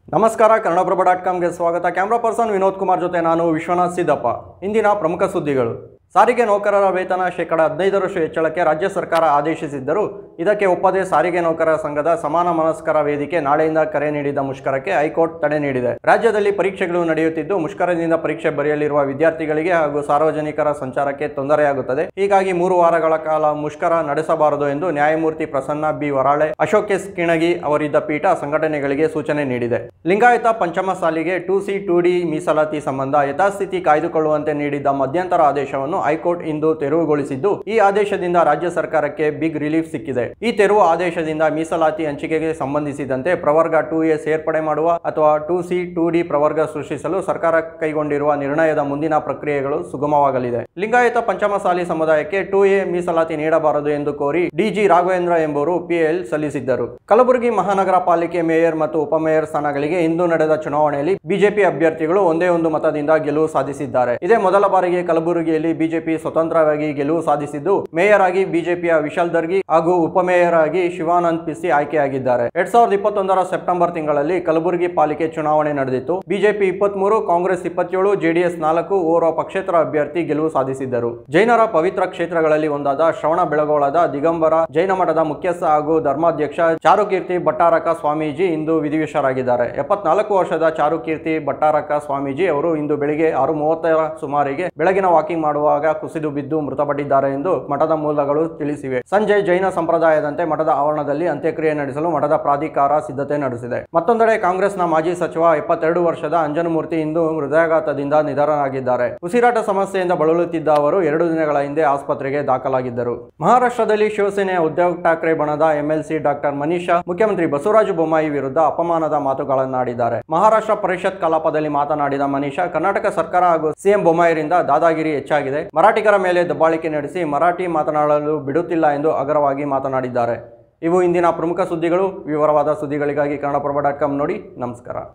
ನಮಸ್ಕಾರ ಕನ್ನಡಪ್ರಭ ಡಾಟ್ ಕಾಮ್ಗೆ ಸ್ವಾಗತ camera person Vinod Kumar ಜೊತೆ ನಾನು ವಿಶ್ವನಾಥ್ ಸಿದ್ದಪ್ಪ ಇಂದಿನ ಪ್ರಮುಖ ಸುದ್ದಿಗಳು ಸಾರಿಗೆ ನೌಕರರ ವೇತನ ಶೇಕಡ ಹದಿನೈದರಷ್ಟು ಹೆಚ್ಚಳಕ್ಕೆ ರಾಜ್ಯ ಸರ್ಕಾರ ಆದೇಶಿಸಿದ್ದರೂ ಇದಕ್ಕೆ ಒಪ್ಪದೆ ಸಾರಿಗೆ ನೌಕರರ ಸಂಘದ ಸಮಾನ ಮನಸ್ಕರ ವೇದಿಕೆ ನಾಳೆಯಿಂದ ಕರೆ ನೀಡಿದ ಮುಷ್ಕರಕ್ಕೆ ಹೈಕೋರ್ಟ್ ತಡೆ ನೀಡಿದೆ ರಾಜ್ಯದಲ್ಲಿ ಪರೀಕ್ಷೆಗಳು ನಡೆಯುತ್ತಿದ್ದು ಮುಷ್ಕರದಿಂದ ಪರೀಕ್ಷೆ ಬರೆಯಲಿರುವ ವಿದ್ಯಾರ್ಥಿಗಳಿಗೆ ಹಾಗೂ ಸಾರ್ವಜನಿಕರ ಸಂಚಾರಕ್ಕೆ ತೊಂದರೆಯಾಗುತ್ತದೆ ಹೀಗಾಗಿ ಮೂರು ವಾರಗಳ ಕಾಲ ಮುಷ್ಕರ ನಡೆಸಬಾರದು ಎಂದು ನ್ಯಾಯಮೂರ್ತಿ ಪ್ರಸನ್ನ ಬಿ ವರಾಳೆ ಅಶೋಕ್ ಎಸ್ ಕಿಣಗಿ ಅವರಿದ್ದ ಪೀಠ ಸಂಘಟನೆಗಳಿಗೆ ಸೂಚನೆ ನೀಡಿದೆ ಲಿಂಗಾಯತ ಪಂಚಮ ಸಾಲಿಗೆ ಟು ಸಿ ಟು ಡಿ ಮೀಸಲಾತಿ ಸಂಬಂಧ ಯಥಾಸ್ಥಿತಿ ಕಾಯ್ದುಕೊಳ್ಳುವಂತೆ ನೀಡಿದ್ದ ಮಧ್ಯಂತರ ಆದೇಶವನ್ನು ಹೈಕೋರ್ಟ್ ಇಂದು ತೆರವುಗೊಳಿಸಿದ್ದು ಈ ಆದೇಶದಿಂದ ರಾಜ್ಯ ಸರ್ಕಾರಕ್ಕೆ ಬಿಗ್ ರಿಲೀಫ್ ಸಿಕ್ಕಿದೆ ಈ ತೆರವು ಆದೇಶದಿಂದ ಮೀಸಲಾತಿ ಹಂಚಿಕೆಗೆ ಸಂಬಂಧಿಸಿದಂತೆ ಪ್ರವರ್ಗ ಟು ಎ ಸೇರ್ಪಡೆ ಮಾಡುವ ಅಥವಾ ಟು ಸಿ ಟು ಡಿ ಪ್ರವರ್ಗ ಸೃಷ್ಟಿಸಲು ಸರ್ಕಾರ ಕೈಗೊಂಡಿರುವ ನಿರ್ಣಯದ ಮುಂದಿನ ಪ್ರಕ್ರಿಯೆಗಳು ಸುಗಮವಾಗಲಿದೆ ಲಿಂಗಾಯತ ಪಂಚಮಸಾಲಿ ಸಮುದಾಯಕ್ಕೆ ಟು ಎ ಮೀಸಲಾತಿ ನೀಡಬಾರದು ಎಂದು ಕೋರಿ ಡಿಜಿ ರಾಘವೇಂದ್ರ ಎಂಬುವರು ಪಿಎಲ್ ಸಲ್ಲಿಸಿದ್ದರು ಕಲಬುರಗಿ ಮಹಾನಗರ ಪಾಲಿಕೆ ಮೇಯರ್ ಮತ್ತು ಉಪಮೇಯರ್ ಸ್ಥಾನಗಳಿಗೆ ಇಂದು ನಡೆದ ಚುನಾವಣೆಯಲ್ಲಿ ಬಿಜೆಪಿ ಅಭ್ಯರ್ಥಿಗಳು ಒಂದೇ ಒಂದು ಮತದಿಂದ ಗೆಲುವು ಸಾಧಿಸಿದ್ದಾರೆ ಇದೇ ಮೊದಲ ಬಾರಿಗೆ ಕಲಬುರಗಿಯಲ್ಲಿ ಬಿಜೆಪಿ ಸ್ವತಂತ್ರವಾಗಿ ಗೆಲುವು ಸಾಧಿಸಿದ್ದು ಮೇಯರ್ ಆಗಿ ಬಿಜೆಪಿಯ ವಿಶಾಲ್ ದರ್ಗಿ ಹಾಗೂ ಉಪಮೇಯರ್ ಆಗಿ ಶಿವಾನಂದ್ ಪಿಸಿ ಆಯ್ಕೆಯಾಗಿದ್ದಾರೆ ಎರಡ್ ಸಾವಿರದ ಇಪ್ಪತ್ತೊಂದರ ಸೆಪ್ಟೆಂಬರ್ ತಿಂಗಳಲ್ಲಿ ಕಲಬುರಗಿ ಪಾಲಿಕೆ ಚುನಾವಣೆ ನಡೆದಿತ್ತು ಬಿಜೆಪಿ ಇಪ್ಪತ್ಮೂರು ಕಾಂಗ್ರೆಸ್ ಇಪ್ಪತ್ತೇಳು ಜೆಡಿಎಸ್ ನಾಲ್ಕು ಓರ್ವ ಪಕ್ಷೇತರ ಅಭ್ಯರ್ಥಿ ಗೆಲುವು ಸಾಧಿಸಿದ್ದರು ಜೈನರ ಪವಿತ್ರ ಕ್ಷೇತ್ರಗಳಲ್ಲಿ ಒಂದಾದ ಶ್ರವಣ ಬೆಳಗೊಳದ ದಿಗಂಬರ ಜೈನ ಮಠದ ಮುಖ್ಯಸ್ಥ ಹಾಗೂ ಧರ್ಮಾಧ್ಯಕ್ಷ ಚಾರುಕೀರ್ತಿ ಭಟ್ಟಾರಕ ಸ್ವಾಮೀಜಿ ಇಂದು ವಿಧಿವಶರಾಗಿದ್ದಾರೆ ಎಪ್ಪತ್ನಾಲ್ಕು ವರ್ಷದ ಚಾರುಕೀರ್ತಿ ಭಟ್ಟಾರಕ ಸ್ವಾಮೀಜಿ ಅವರು ಇಂದು ಬೆಳಿಗ್ಗೆ ಆರು ಮೂವತ್ತರ ಸುಮಾರಿಗೆ ಬೆಳಗಿನ ವಾಕಿಂಗ್ ಮಾಡುವಾಗ ಕುಸಿದು ಬಿದ್ದು ಮೃತಪಟ್ಟಿದ್ದಾರೆ ಎಂದು ಮಠದ ಮೂಲಗಳು ತಿಳಿಸಿವೆ ಸಂಜೆ ಜೈನ ಸಂಪ್ರದಾಯದಂತೆ ಮಠದ ಆವರಣದಲ್ಲಿ ಅಂತ್ಯಕ್ರಿಯೆ ನಡೆಸಲು ಮಠದ ಪ್ರಾಧಿಕಾರ ಸಿದ್ಧತೆ ನಡೆಸಿದೆ ಮತ್ತೊಂದೆಡೆ ಕಾಂಗ್ರೆಸ್ನ ಮಾಜಿ ಸಚಿವ ಎಪ್ಪತ್ತೆರಡು ವರ್ಷದ ಅಂಜನಮೂರ್ತಿ ಇಂದು ಹೃದಯಾಘಾತದಿಂದ ನಿಧನರಾಗಿದ್ದಾರೆ ಉಸಿರಾಟ ಸಮಸ್ಯೆಯಿಂದ ಬಳಲುತ್ತಿದ್ದ ಅವರು ಎರಡು ದಿನಗಳ ಹಿಂದೆ ಆಸ್ಪತ್ರೆಗೆ ದಾಖಲಾಗಿದ್ದರು ಮಹಾರಾಷ್ಟ್ರದಲ್ಲಿ ಶಿವಸೇನೆಯ ಉದ್ಧವ್ ಠಾಕ್ರೆ ಬಣದ ಎಂಎಲ್ಸಿ ಡಾಕ್ಟರ್ ಮನೀಷಾ ಮುಖ್ಯಮಂತ್ರಿ ಬಸವರಾಜ ಬೊಮ್ಮಾಯಿ ವಿರುದ್ಧ ಅಪಮಾನದ ಮಾತುಗಳನ್ನಾಡಿದ್ದಾರೆ ಮಹಾರಾಷ್ಟ್ರ ಪರಿಷತ್ ಕಲಾಪದಲ್ಲಿ ಮಾತನಾಡಿದ ಮನೀಷಾ ಕರ್ನಾಟಕ ಸರ್ಕಾರ ಹಾಗೂ ಸಿಎಂ ಬೊಮ್ಮಾಯಿರಿಂದ ದಾದಾಗಿರಿ ಹೆಚ್ಚಾಗಿದೆ ಮರಾಠಿಗರ ಮೇಲೆ ದಬ್ಬಾಳಿಕೆ ನಡೆಸಿ ಮರಾಠಿ ಮಾತನಾಡಲು ಬಿಡುತ್ತಿಲ್ಲ ಎಂದು ಅಗರವಾಗಿ ಮಾತನಾಡಿದ್ದಾರೆ ಇವು ಇಂದಿನ ಪ್ರಮುಖ ಸುದ್ದಿಗಳು ವಿವರವಾದ ಸುದ್ದಿಗಳಿಗಾಗಿ ಕನ್ನಡಪ್ರಭ ಡಾಟ್ ಕಾಮ್ ನೋಡಿ ನಮಸ್ಕಾರ